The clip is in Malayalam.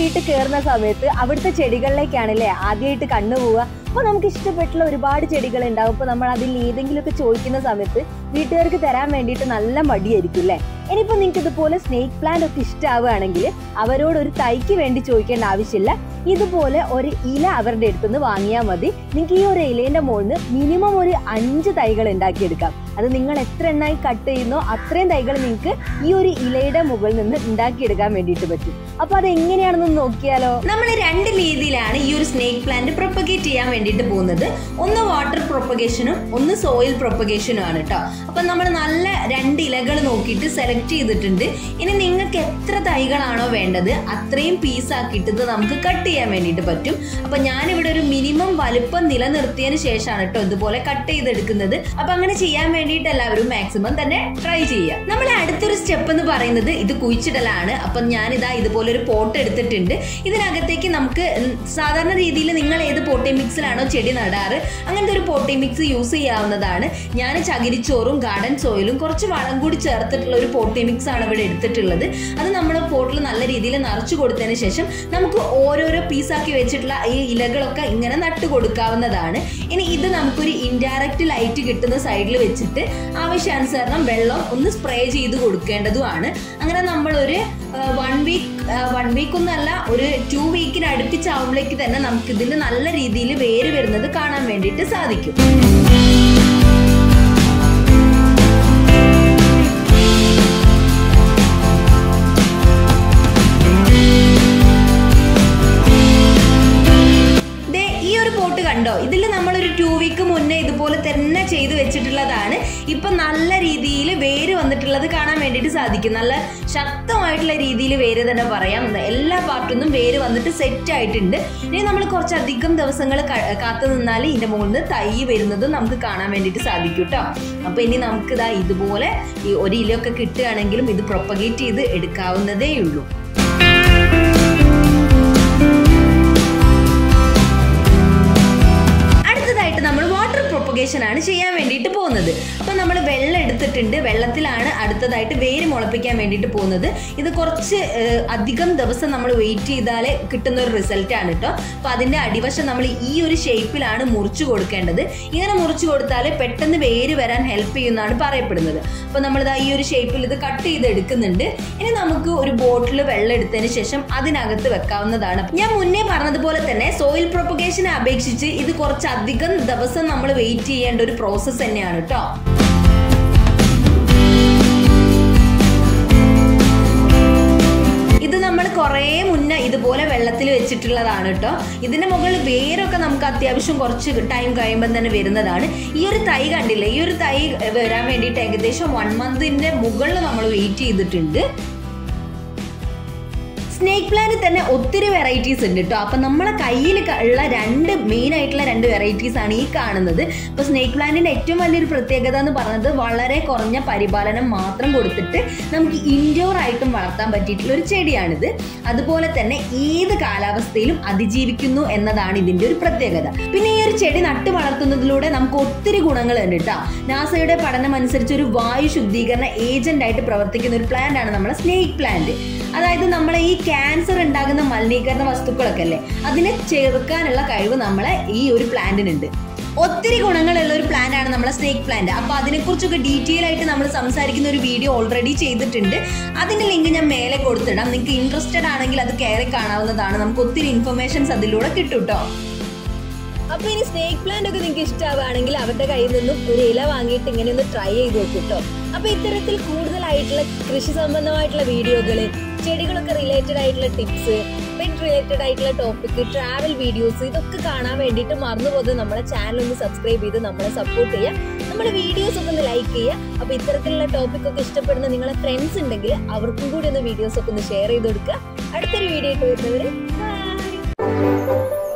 വീട്ടിൽ കയറുന്ന സമയത്ത് അവിടുത്തെ ചെടികളിലേക്കാണല്ലേ ആദ്യമായിട്ട് കണ്ണു പോവുക അപ്പോൾ നമുക്ക് ഇഷ്ടപ്പെട്ടുള്ള ഒരുപാട് ചെടികൾ ഉണ്ടാവും അപ്പോൾ നമ്മൾ അതിൽ ഏതെങ്കിലുമൊക്കെ ചോദിക്കുന്ന സമയത്ത് വീട്ടുകാർക്ക് തരാൻ വേണ്ടിയിട്ട് നല്ല മടിയായിരിക്കും അല്ലേ ഇനിയിപ്പോൾ നിങ്ങൾക്ക് ഇതുപോലെ സ്നേക്ക് പ്ലാന്റ് ഒക്കെ ഇഷ്ടമാവുകയാണെങ്കിൽ അവരോട് ഒരു തൈക്ക് വേണ്ടി ചോദിക്കേണ്ട ആവശ്യമില്ല ഇതുപോലെ ഒരു ഇല അവരുടെ അടുത്തുനിന്ന് വാങ്ങിയാൽ മതി നിങ്ങൾക്ക് ഈ ഒരു ഇലേന്റെ മുകളിൽ മിനിമം ഒരു അഞ്ച് തൈകൾ ഉണ്ടാക്കിയെടുക്കാം അത് നിങ്ങൾ എത്ര എണ്ണായി കട്ട് ചെയ്യുന്നോ അത്രയും തൈകൾ നിങ്ങൾക്ക് ഈ ഒരു ഇലയുടെ മുകളിൽ നിന്ന് ഉണ്ടാക്കിയെടുക്കാൻ വേണ്ടിയിട്ട് പറ്റും അപ്പൊ അത് എങ്ങനെയാണെന്ന് നോക്കിയാലോ നമ്മൾ രണ്ട് രീതിയിലാണ് ഈ ഒരു സ്നേക്ക് പ്ലാന്റ് പ്രൊപ്പഗേറ്റ് ചെയ്യാൻ വേണ്ടിയിട്ട് പോകുന്നത് ഒന്ന് വാട്ടർ പ്രൊപ്പഗേഷനും ഒന്ന് സോയിൽ പ്രൊപ്പഗേഷനും ആണ് കേട്ടോ അപ്പൊ നമ്മൾ നല്ല രണ്ട് ഇലകൾ നോക്കിയിട്ട് സെലക്ട് ചെയ്തിട്ടുണ്ട് ഇനി നിങ്ങൾക്ക് എത്ര തൈകളാണോ വേണ്ടത് അത്രയും പീസ് ആക്കിയിട്ട് ഇത് നമുക്ക് കട്ട് ചെയ്യാൻ വേണ്ടിയിട്ട് പറ്റും അപ്പൊ ഞാനിവിടെ ഒരു മിനിമം വലുപ്പം നിലനിർത്തിയതിന് ശേഷമാണ് കേട്ടോ ഇതുപോലെ കട്ട് ചെയ്തെടുക്കുന്നത് അപ്പൊ അങ്ങനെ ചെയ്യാൻ വേണ്ടിയിട്ട് എല്ലാവരും മാക്സിമം തന്നെ ട്രൈ ചെയ്യുക നമ്മൾ അടുത്തൊരു സ്റ്റെപ്പ് എന്ന് പറയുന്നത് ഇത് കുഴിച്ചിടലാണ് അപ്പം ഞാനിതാ ഇതുപോലെ ഒരു പോട്ട് എടുത്തിട്ടുണ്ട് ഇതിനകത്തേക്ക് നമുക്ക് ഉം സാധാരണ രീതിയിൽ നിങ്ങൾ ഏത് പോട്ടി മിക്സിലാണോ ചെടി നടാറ് അങ്ങനത്തെ ഒരു പോട്ടി മിക്സ് യൂസ് ചെയ്യാവുന്നതാണ് ഞാൻ ചകിരിച്ചോറും ഗാർഡൻ സോയിലും കുറച്ച് വളം കൂടി ചേർത്തിട്ടുള്ള ഒരു പോട്ടി മിക്സ് ആണ് ഇവിടെ എടുത്തിട്ടുള്ളത് അത് നമ്മൾ പോട്ടിൽ നല്ല രീതിയിൽ നിറച്ചു കൊടുത്തതിന് ശേഷം നമുക്ക് ഓരോരോ പീസാക്കി വെച്ചിട്ടുള്ള ഈ ഇലകളൊക്കെ ഇങ്ങനെ നട്ടു കൊടുക്കാവുന്നതാണ് ഇനി ഇത് നമുക്കൊരു ഇൻഡയറക്റ്റ് ലൈറ്റ് കിട്ടുന്ന സൈഡിൽ വെച്ചിട്ട് ആവശ്യാനുസരണം വെള്ളം ഒന്ന് സ്പ്രേ ചെയ്ത് കൊടുക്കേണ്ടതുമാണ് അങ്ങനെ നമ്മളൊരു വൺ വീക്ക് വൺ വീക്ക് ഒന്നല്ല ഒരു ടു വീക്കിന് അടുപ്പിച്ചാവുമ്പോഴേക്ക് തന്നെ നമുക്ക് ഇതിന് നല്ല രീതിയിൽ വേര് വരുന്നത് കാണാൻ വേണ്ടിയിട്ട് സാധിക്കും ദേ, ഈ ഒരു പോട്ട് കണ്ടോ ഇതിൽ നമ്മളൊരു ടു വീക്ക് മുന്നേ ഇതുപോലെ തന്നെ ചെയ്ത് വെച്ചിട്ടുള്ളതാണ് ഇപ്പൊ നല്ല രീതിയിൽ വേര് വന്നിട്ടുള്ളത് കാണാൻ വേണ്ടിയിട്ട് സാധിക്കും നല്ല ശക്തമായിട്ടുള്ള രീതിയിൽ വേര് തന്നെ പറയാം എല്ലാ പാർട്ടിന്നും വേര് വന്നിട്ട് സെറ്റ് ആയിട്ടുണ്ട് ഇനി നമ്മൾ കുറച്ചധികം ദിവസങ്ങൾ കാത്തു നിന്നാൽ ഇതിന്റെ മുകളിൽ നിന്ന് തൈ വരുന്നത് നമുക്ക് കാണാൻ വേണ്ടിയിട്ട് സാധിക്കും കേട്ടോ അപ്പൊ ഇനി നമുക്ക് ഇതാ ഇതുപോലെ ഈ ഒരു ഇലയൊക്കെ കിട്ടുകയാണെങ്കിലും ഇത് പ്രൊപ്പഗേറ്റ് ചെയ്ത് എടുക്കാവുന്നതേ ഉള്ളൂ അടുത്തതായിട്ട് നമ്മൾ വാട്ടർ പ്രൊപ്പഗേഷൻ ആണ് ചെയ്യാൻ വേണ്ടിയിട്ട് പോകുന്നത് അപ്പൊ നമ്മൾ വെള്ളം എടുത്തിട്ടുണ്ട് വെള്ളത്തിലാണ് അടുത്തതായിട്ട് വേര് മുളപ്പിക്കാൻ വേണ്ടിയിട്ട് പോകുന്നത് ഇത് കുറച്ച് ഏഹ്, അധികം ദിവസം നമ്മൾ വെയിറ്റ് ചെയ്താലേ കിട്ടുന്ന ഒരു റിസൾട്ട് ആണ് കേട്ടോ അപ്പൊ അതിന്റെ അടിവശം നമ്മൾ ഈ ഒരു ഷേപ്പിലാണ് മുറിച്ചു കൊടുക്കേണ്ടത് ഇങ്ങനെ മുറിച്ചു കൊടുത്താൽ പെട്ടെന്ന് വേര് വരാൻ ഹെൽപ്പ് ചെയ്യുന്നതാണ് പറയപ്പെടുന്നത് അപ്പൊ നമ്മൾ ഈ ഒരു ഷേപ്പിൽ ഇത് കട്ട് ചെയ്ത് എടുക്കുന്നുണ്ട് ഇനി നമുക്ക് ഒരു ബോട്ടിൽ വെള്ളം എടുത്തതിന് ശേഷം അതിനകത്ത് വെക്കാവുന്നതാണ് ഞാൻ മുന്നേ പറഞ്ഞതുപോലെ തന്നെ സോയിൽ പ്രൊപ്പഗേഷനെ അപേക്ഷിച്ച് ഇത് കുറച്ച് അധികം ദിവസം നമ്മൾ വെയിറ്റ് ചെയ്യേണ്ട ഒരു പ്രോസസ്സ് തന്നെയാണ് കേട്ടോ ഇത് നമ്മൾ കുറേ മുന്നേ ഇതുപോലെ വെള്ളത്തിൽ വെച്ചിട്ടുള്ളതാണ് കേട്ടോ ഇതിന്റെ മുകളിൽ വേരൊക്കെ നമുക്ക് അത്യാവശ്യം കുറച്ച് ടൈം കഴിയുമ്പോൾ തന്നെ വരുന്നതാണ് ഈ ഒരു തൈ കണ്ടില്ലേ ഈ ഒരു തൈ വരാൻ വേണ്ടിയിട്ട് ഏകദേശം വൺ മന്തിന്റെ മുകളിൽ നമ്മൾ വെയിറ്റ് ചെയ്തിട്ടുണ്ട് സ്നേക്ക് പ്ലാന്റിൽ തന്നെ ഒത്തിരി വെറൈറ്റീസ് ഉണ്ട് കേട്ടോ അപ്പം നമ്മളെ കയ്യിൽ ഉള്ള രണ്ട് മെയിൻ ആയിട്ടുള്ള രണ്ട് വെറൈറ്റീസ് ആണ് ഈ കാണുന്നത് അപ്പോൾ സ്നേക്ക് പ്ലാന്റിന്റെ ഏറ്റവും വലിയൊരു പ്രത്യേകത എന്ന് പറയുന്നത് വളരെ കുറഞ്ഞ പരിപാലനം മാത്രം കൊടുത്തിട്ട് നമുക്ക് ഇൻഡോർ ആയിട്ടും വളർത്താൻ പറ്റിയിട്ടുള്ള ഒരു ചെടിയാണിത് അതുപോലെ തന്നെ ഏത് കാലാവസ്ഥയിലും അതിജീവിക്കുന്നു എന്നതാണ് ഇതിന്റെ ഒരു പ്രത്യേകത പിന്നെ ഈ ഒരു ചെടി നട്ടു വളർത്തുന്നതിലൂടെ നമുക്ക് ഒത്തിരി ഗുണങ്ങളുണ്ട് കേട്ടോ നാസയുടെ പഠനം അനുസരിച്ച് ഒരു വായു ശുദ്ധീകരണ ഏജന്റ് ആയിട്ട് പ്രവർത്തിക്കുന്ന ഒരു പ്ലാന്റ് ആണ് നമ്മളെ സ്നേക്ക് പ്ലാന്റ് അതായത് നമ്മളെ ഈ ക്യാൻസർ ഉണ്ടാകുന്ന മലിനീകരണ വസ്തുക്കളൊക്കെ അല്ലേ അതിനെ ചെറുക്കാനുള്ള കഴിവ് നമ്മളെ ഈ ഒരു പ്ലാന്റിനുണ്ട് ഒത്തിരി ഗുണങ്ങളുള്ള ഒരു പ്ലാന്റ് ആണ് നമ്മളെ സ്നേക്ക് പ്ലാന്റ് അപ്പൊ അതിനെക്കുറിച്ചൊക്കെ ഡീറ്റെയിൽ ആയിട്ട് നമ്മൾ സംസാരിക്കുന്ന ഒരു വീഡിയോ ഓൾറെഡി ചെയ്തിട്ടുണ്ട് അതിന്റെ ലിങ്ക് ഞാൻ മേലെ കൊടുത്തിടാം നിങ്ങൾക്ക് ഇൻട്രസ്റ്റഡ് ആണെങ്കിൽ അത് കയറി കാണാവുന്നതാണ് നമുക്ക് ഒത്തിരി ഇൻഫർമേഷൻസ് അതിലൂടെ കിട്ടും കേട്ടോ അപ്പൊ ഇനി സ്നേക്ക് പ്ലാന്റ് ഒക്കെ നിങ്ങൾക്ക് ഇഷ്ടമാവുകയാണെങ്കിൽ അവരുടെ കയ്യിൽ നിന്നും ഒരു ഇല വാങ്ങിയിട്ട് ഇങ്ങനെ ഒന്ന് ട്രൈ ചെയ്ത് നോക്കും കേട്ടോ അപ്പൊ ഇത്തരത്തിൽ കൂടുതലായിട്ടുള്ള കൃഷി സംബന്ധമായിട്ടുള്ള വീഡിയോകള് ചെടികളൊക്കെ റിലേറ്റഡ് ആയിട്ടുള്ള ടിപ്സ് പെറ്റ് റിലേറ്റഡ് ആയിട്ടുള്ള ടോപ്പിക് ട്രാവൽ വീഡിയോസ് ഇതൊക്കെ കാണാൻ വേണ്ടിയിട്ട് മറന്നുപോകുന്നത് നമ്മളെ ചാനൽ ഒന്ന് സബ്സ്ക്രൈബ് ചെയ്ത് നമ്മളെ സപ്പോർട്ട് ചെയ്യുക നമ്മുടെ വീഡിയോസ് ഒക്കെ ഒന്ന് ലൈക്ക് ചെയ്യുക അപ്പൊ ഇത്തരത്തിലുള്ള ടോപ്പിക് ഒക്കെ ഇഷ്ടപ്പെടുന്ന നിങ്ങളെ ഫ്രണ്ട്സ് ഉണ്ടെങ്കിൽ അവർക്കും കൂടി ഒന്ന് വീഡിയോസ് ഒക്കെ ഒന്ന് ഷെയർ ചെയ്ത് കൊടുക്കുക അടുത്തൊരു വീഡിയോ ആയിട്ട് വരുന്നവര് ബൈ